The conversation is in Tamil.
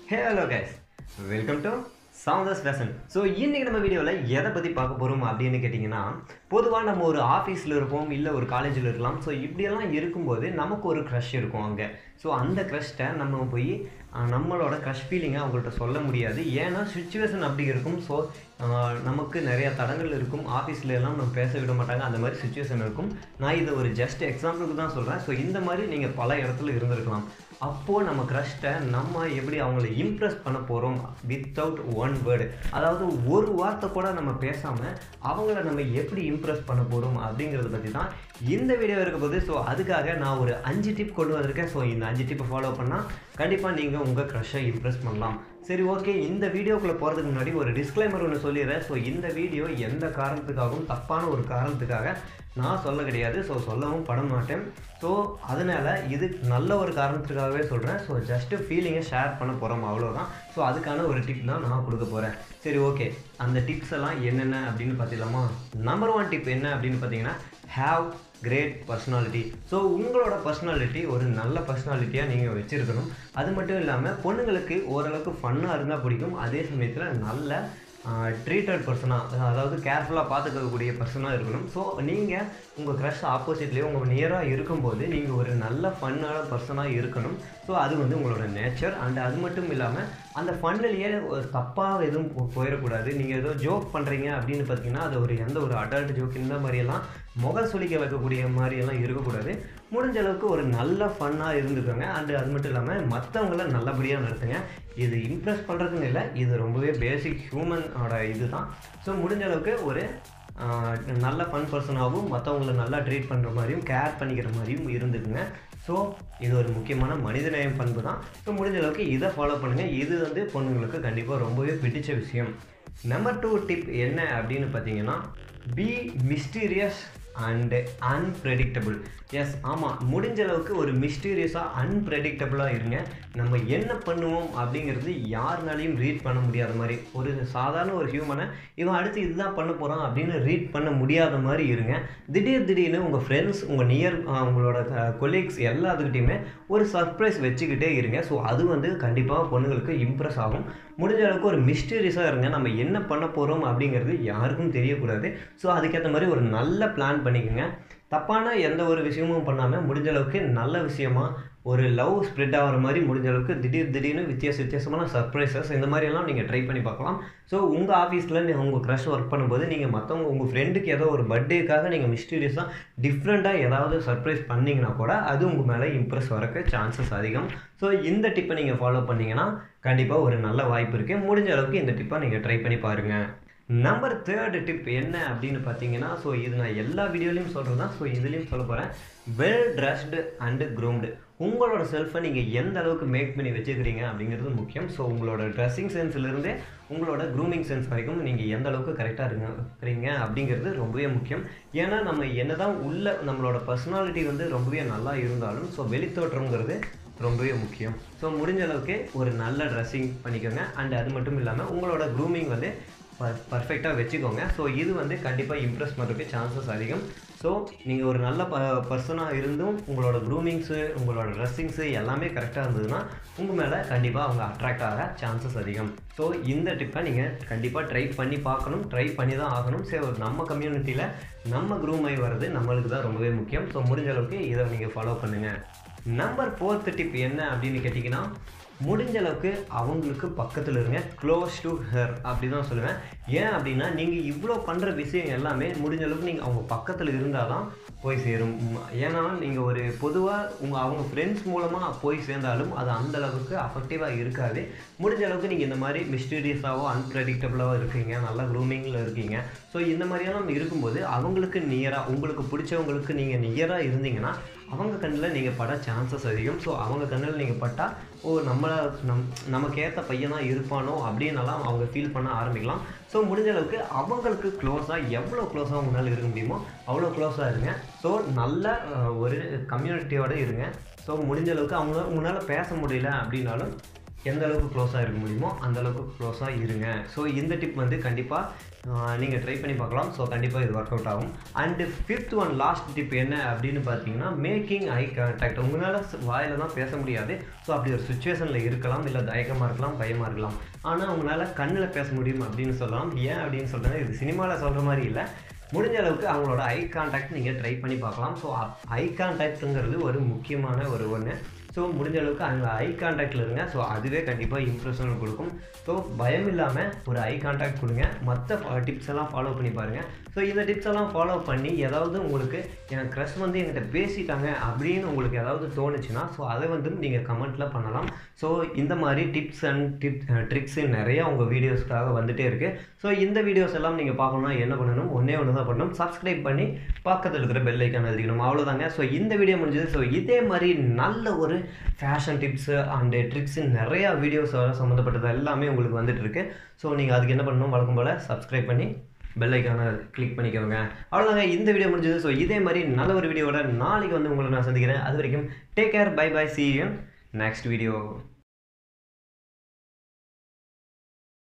hey hello guys welcome to சவுண்டர்ஸ் ஃபேஷன் ஸோ இன்றைக்கி நம்ம வீடியோவில் எதை பற்றி பார்க்க போகிறோம் அப்படின்னு கேட்டிங்கன்னா பொதுவாக நம்ம ஒரு ஆஃபீஸில் இருப்போம் இல்லை ஒரு காலேஜில் இருக்கலாம் ஸோ இப்படியெல்லாம் இருக்கும்போது நமக்கு ஒரு க்ரஷ் இருக்கும் அங்கே ஸோ அந்த க்ரஷ்ட்டை நம்ம போய் அஹ், நம்மளோட க்ரஷ் ஃபீலிங்கை அவங்கள்ட்ட சொல்ல முடியாது ஏன்னா சுச்சுவேஷன் அப்படி இருக்கும் ஸோ நமக்கு நிறைய தடங்கள் இருக்கும் ஆஃபீஸில் எல்லாம் நம்ம பேச விட மாட்டாங்க அந்த மாதிரி சுச்சுவேஷன் இருக்கும் நான் இதை ஒரு ஜஸ்ட் எக்ஸாம்பிளுக்கு தான் சொல்கிறேன் ஸோ இந்த மாதிரி நீங்கள் பல இடத்துல இருந்திருக்கலாம் அப்போது நம்ம க்ரஷ்ட்டை நம்ம எப்படி அவங்கள இம்ப்ரெஸ் பண்ண போகிறோம் வித்தவுட் ஒன் வேர்டு அதாவது ஒரு வார்த்தை கூட நம்ம பேசாமல் அவங்கள நம்ம எப்படி இம்ப்ரெஸ் பண்ண போகிறோம் அப்படிங்கிறத பற்றி தான் இந்த வீடியோ இருக்க போது ஸோ அதுக்காக நான் ஒரு அஞ்சு டிப் கொண்டு வந்திருக்கேன் ஸோ இந்த அஞ்சு டிப்பை ஃபாலோ பண்ணால் கண்டிப்பாக நீங்கள் உங்கள் க்ரஷ்ஷை இம்ப்ரெஸ் பண்ணலாம் சரி ஓகே இந்த வீடியோக்குள்ளே போகிறதுக்கு முன்னாடி ஒரு டிஸ்க்ளைமர் ஒன்று சொல்லிடுறேன் ஸோ இந்த வீடியோ எந்த காரணத்துக்காகவும் தப்பான ஒரு காரணத்துக்காக நான் சொல்ல கிடையாது ஸோ சொல்லவும் பட மாட்டேன் ஸோ அதனால் இது நல்ல ஒரு காரணத்துக்காகவே சொல்கிறேன் ஸோ ஜஸ்ட்டு ஃபீலிங்கை ஷேர் பண்ண போகிறோம் அவ்வளோதான் ஸோ அதுக்கான ஒரு டிப் தான் நான் கொடுக்க போகிறேன் சரி ஓகே அந்த டிப்ஸ் எல்லாம் என்னென்ன அப்படின்னு பார்த்திடலாமா நம்பர் ஒன் டிப் என்ன அப்படின்னு பார்த்தீங்கன்னா ஹாவ் கிரேட் பர்சனாலிட்டி ஸோ உங்களோட பர்சனாலிட்டி ஒரு நல்ல பர்சனாலிட்டியாக நீங்கள் வச்சுருக்கணும் அது மட்டும் இல்லாமல் பொண்ணுங்களுக்கு ஓரளவுக்கு ஃபன்னாக இருந்தால் பிடிக்கும் அதே சமயத்தில் நல்ல ட்ரீட்டட் பர்சனாக அதாவது கேர்ஃபுல்லாக பார்த்துக்கக்கூடிய பர்சனாக இருக்கணும் ஸோ நீங்கள் உங்கள் க்ரஷ் ஆப்போசிட்லேயே உங்கள் நியராக இருக்கும்போது நீங்கள் ஒரு நல்ல ஃபன்னான பர்சனாக இருக்கணும் ஸோ அது வந்து உங்களோட நேச்சர் அண்ட் அது மட்டும் இல்லாமல் அந்த ஃபன்னிலேயே தப்பாக எதுவும் போ- போயிடக்கூடாது நீங்கள் ஏதோ ஜோக் பண்ணுறீங்க அப்படின்னு பார்த்தீங்கன்னா அது ஒரு எந்த ஒரு அடல்ட் ஜோக் இந்த மாதிரியெல்லாம் முக சுளிக்க வைக்கக்கூடிய மாதிரியெல்லாம் இருக்கக்கூடாது முடிஞ்ச அளவுக்கு ஒரு நல்ல ஃபன்னாக இருந்துக்கோங்க அண்டு அது மட்டும் இல்லாமல் மற்றவங்கள நல்லபடியாக நடத்துங்க இது இம்ப்ரெஸ் பண்ணுறதுன்னு இல்லை இது ரொம்பவே பேசிக் ஹியூமனோட இது தான் ஸோ முடிஞ்ச அளவுக்கு ஒரு ஆஹ், நல்ல ஃபன் பர்சனாகவும் மற்றவங்கள நல்லா ட்ரீட் பண்ணுற மாதிரியும் கேர் பண்ணிக்கிற மாதிரியும் இருந்துக்குங்க ஸோ இது ஒரு முக்கியமான மனிதநேயம் பண்பு தான் ஸோ முடிஞ்ச அளவுக்கு இதை ஃபாலோ பண்ணுங்கள் இது வந்து பொண்ணுங்களுக்கு கண்டிப்பாக ரொம்பவே பிடிச்ச விஷயம் நம்பர் டூ டிப் என்ன அப்படின்னு பார்த்தீங்கன்னா be mysterious and unpredictable yes ஆமாம் முடிஞ்ச அளவுக்கு ஒரு மிஸ்டீரியஸாக அன்பிரடிக்டபுளாக இருங்க நம்ம என்ன பண்ணுவோம் அப்படிங்கிறது யாருனாலையும் ரீட் பண்ண முடியாத மாதிரி ஒரு சாதாரண ஒரு ஹியூமனை இவன் அடுத்து இதுதான் பண்ண போகிறான் அப்படின்னு ரீட் பண்ண முடியாத மாதிரி இருங்க திடீர் திடீர்னு உங்கள் ஃப்ரெண்ட்ஸ் உங்கள் நியர் உங்களோட கொலீக்ஸ் எல்லாத்துக்கிட்டையுமே ஒரு சர்ப்ரைஸ் வச்சுக்கிட்டே இருங்க ஸோ அது வந்து கண்டிப்பாக பொண்ணுங்களுக்கு இம்ப்ரெஸ் ஆகும் முடிஞ்ச அளவுக்கு ஒரு மிஸ்டீரியஸாக இருங்க நம்ம என்ன பண்ண போகிறோம் அப்படிங்கிறது யாருக்கும் தெரியக்கூடாது ஸோ அதுக்கேற்ற மாதிரி ஒரு நல்ல பிளான் பண்ணிக்கோங்க தப்பான எந்த ஒரு விஷயமும் பண்ணாமல் முடிஞ்ச அளவுக்கு நல்ல விஷயமா ஒரு லவ் ஸ்ப்ரெட் ஆகிற மாதிரி முடிஞ்ச அளவுக்கு திடீர் திடீர்னு வித்தியாச வித்தியாசமான சர்ப்ரைசஸ் இந்த மாதிரியெல்லாம் நீங்கள் ட்ரை பண்ணி பார்க்கலாம் ஸோ உங்கள் ஆஃபீஸில் உங்கள் க்ரஷ் ஒர்க் பண்ணும்போது நீங்கள் மற்றவங்க உங்கள் ஃப்ரெண்டுக்கு ஏதோ ஒரு பர்த்டேக்காக நீங்கள் மிஸ்டீரியஸாக டிஃப்ரெண்ட்டாக ஏதாவது சர்ப்ரைஸ் பண்ணீங்கன்னா கூட அது உங்கள் மேலே இம்ப்ரெஸ் வரக்கு சான்சஸ் அதிகம் ஸோ இந்த டிப்பை நீங்கள் ஃபாலோ பண்ணீங்கன்னா கண்டிப்பாக ஒரு நல்ல வாய்ப்பு இருக்குது முடிஞ்ச அளவுக்கு இந்த டிப்பை நீங்கள் ட்ரை பண்ணி பாருங்கள் நம்பர் தேர்டு டிப் என்ன அப்படின்னு பார்த்தீங்கன்னா ஸோ இது நான் எல்லா வீடியோலையும் சொல்கிறது தான் ஸோ இதுலேயும் சொல்ல போகிறேன் வெல் ட்ரெஸ்டு அண்டு groomed உங்களோட செல்ஃபை நீங்கள் எந்த அளவுக்கு மேக் பண்ணி வச்சுக்கிறீங்க அப்படிங்கிறது முக்கியம் ஸோ உங்களோட ட்ரெஸ்ஸிங் சென்ஸ்லேருந்தே உங்களோட க்ரூமிங் சென்ஸ் வரைக்கும் நீங்கள் எந்த அளவுக்கு கரெக்டாக இருங்க இருக்கிறீங்க அப்படிங்கிறது ரொம்பவே முக்கியம் ஏன்னா நம்ம என்னதான் உள்ள நம்மளோட பர்சனாலிட்டி வந்து ரொம்பவே நல்லா இருந்தாலும் ஸோ வெளித்தோற்றம்ங்கிறது ரொம்பவே முக்கியம் ஸோ முடிஞ்ச அளவுக்கு ஒரு நல்ல ட்ரெஸ்ஸிங் பண்ணிக்கோங்க அண்ட் அது மட்டும் இல்லாமல் உங்களோட க்ரூமிங் வந்து பர்ஃபெக்டாக வச்சுக்கோங்க ஸோ இது வந்து கண்டிப்பாக இம்ப்ரெஸ் பண்ணுறதுக்கு சான்சஸ் அதிகம் ஸோ நீங்கள் ஒரு நல்ல ப பர்சனாக இருந்தும் உங்களோட க்ரூமிங்ஸு உங்களோட ட்ரெஸ்ஸிங்ஸு எல்லாமே கரெக்டாக இருந்ததுன்னா உங்கள் மேலே கண்டிப்பாக அவங்க அட்ராக்ட் ஆக சான்சஸ் அதிகம் ஸோ இந்த டிப்பை நீங்கள் கண்டிப்பாக ட்ரை பண்ணி பார்க்கணும் ட்ரை பண்ணி தான் ஆகணும் சரி நம்ம கம்யூனிட்டியில் நம்ம க்ரூம் ஆகி வர்றது நம்மளுக்கு தான் ரொம்பவே முக்கியம் ஸோ முடிஞ்ச அளவுக்கு இதை நீங்கள் ஃபாலோ பண்ணுங்கள் நம்பர் ஃபோர்த் டிப் என்ன அப்படின்னு கேட்டிங்கன்னா முடிஞ்ச அளவுக்கு அவங்களுக்கு பக்கத்தில் இருங்க க்ளோஸ் டு ஹர் அப்படி தான் சொல்லுவேன் ஏன் அப்படின்னா நீங்கள் இவ்வளோ பண்ணுற விஷயம் எல்லாமே முடிஞ்ச அளவுக்கு நீங்கள் அவங்க பக்கத்தில் இருந்தால் தான் போய் சேரும் உம், ஏன்னா நீங்கள் ஒரு பொதுவாக உங்கள் அவங்க ஃப்ரெண்ட்ஸ் மூலமாக போய் சேர்ந்தாலும் அது அந்த அளவுக்கு அஃபெக்டிவாக இருக்காது முடிஞ்ச அளவுக்கு நீங்கள் இந்த மாதிரி மிஸ்டீரியஸாவோ அன்பிரடிக்டபுளாகவோ இருக்கீங்க நல்லா க்ரூமிங்கில் இருக்கீங்க ஸோ இந்த மாதிரியெல்லாம் இருக்கும்போது அவங்களுக்கு நியராக உங்களுக்கு பிடிச்சவங்களுக்கு நீங்கள் நியராக இருந்தீங்கன்னா அவங்க கண்ணில் நீங்கள் பட சான்சஸ் அதிகம் ஸோ அவங்க கண்ணில் நீங்கள் பட்டால் ஓ நம்மளை நம் நமக்கு ஏற்ற பையனாக இருப்பானோ அப்படின்னலாம் அவங்க ஃபீல் பண்ண ஆரம்பிக்கலாம் ஸோ முடிஞ்ச அளவுக்கு அவங்களுக்கு க்ளோஸாக எவ்வளோ க்ளோஸாக உங்களால் இருக்க முடியுமோ அவ்வளோ க்ளோஸாக இருங்க ஸோ நல்ல அஹ், ஒரு கம்யூனிட்டியோட இருங்க ஸோ முடிஞ்ச அளவுக்கு அவங்க உங்களால் பேச முடியல அப்படின்னாலும் எந்த அளவுக்கு க்ளோஸாக இருக்க முடியுமோ அந்த அளவுக்கு க்ளோஸாக இருங்க ஸோ இந்த டிப் வந்து கண்டிப்பாக நீங்கள் ட்ரை பண்ணி பார்க்கலாம் ஸோ கண்டிப்பாக இது ஒர்க் அவுட் ஆகும் and fifth one last tip என்ன அப்படின்னு பார்த்தீங்கன்னா மேக்கிங் ஐ கான்டாக்ட் உங்களால் வாயில் தான் பேச முடியாது ஸோ அப்படி ஒரு சுச்சுவேஷனில் இருக்கலாம் இல்லை தயக்கமாக இருக்கலாம் பயமாக இருக்கலாம் ஆனால் உங்களால் கண்ணில் பேச முடியும் அப்படின்னு சொல்லலாம் ஏன் அப்படின்னு சொல்கிறேன் இது சினிமாவில் சொல்கிற மாதிரி இல்லை முடிஞ்ச அளவுக்கு அவங்களோட ஐ கான்டாக்ட் நீங்கள் ட்ரை பண்ணி பார்க்கலாம் ஸோ ஐ கான்டாக்ட்டுங்கிறது ஒரு முக்கியமான ஒரு ஒன்று ஸோ முடிஞ்ச அளவுக்கு அவங்க ஐ கான்டாக்டில் இருங்க ஸோ அதுவே கண்டிப்பாக இம்ப்ரெஷன் கொடுக்கும் ஸோ பயம் இல்லாமல் ஒரு ஐ கான்டாக்ட் கொடுங்க மற்ற டிப்ஸ் எல்லாம் ஃபாலோ பண்ணி பாருங்கள் ஸோ இந்த டிப்ஸ் எல்லாம் ஃபாலோ பண்ணி ஏதாவது உங்களுக்கு என் க்ரஷ் வந்து என்கிட்ட பேசிட்டாங்க அப்படின்னு உங்களுக்கு ஏதாவது தோணுச்சுன்னா ஸோ அதை வந்து நீங்கள் கமெண்ட்டில் பண்ணலாம் ஸோ இந்த மாதிரி டிப்ஸ் அண்ட் டிப் ட்ரிக்ஸு நிறையா உங்கள் வீடியோஸ்க்காக வந்துகிட்டே இருக்குது ஸோ இந்த வீடியோஸ் எல்லாம் நீங்கள் பார்க்கணும்னா என்ன பண்ணணும் ஒன்றே ஒன்று தான் பண்ணணும் சப்ஸ்கிரைப் பண்ணி பக்கத்தில் இருக்கிற பெல் ஐக்கான் எழுதிக்கணும் அவ்வளோதாங்க ஸோ இந்த வீடியோ முடிஞ்சது ஸோ இதே மாதிரி நல்ல ஒரு ஃபேஷன் டிப்ஸு அண்டு ட்ரிக்ஸு நிறையா வீடியோஸ் சம்மந்தப்பட்டது எல்லாமே உங்களுக்கு வந்துட்டு இருக்கு ஸோ நீங்கள் அதுக்கு என்ன பண்ணணும் வழக்கம் போல் சப்ஸ்கிரைப் பண்ணி பெல் ஐக்கானை கிளிக் பண்ணிக்கோங்க அவ்வளோதாங்க இந்த வீடியோ முடிஞ்சது ஸோ இதே மாதிரி நல்ல ஒரு வீடியோவோட நாளைக்கு வந்து உங்களை நான் சந்திக்கிறேன் அது வரைக்கும் take care bye bye see you next video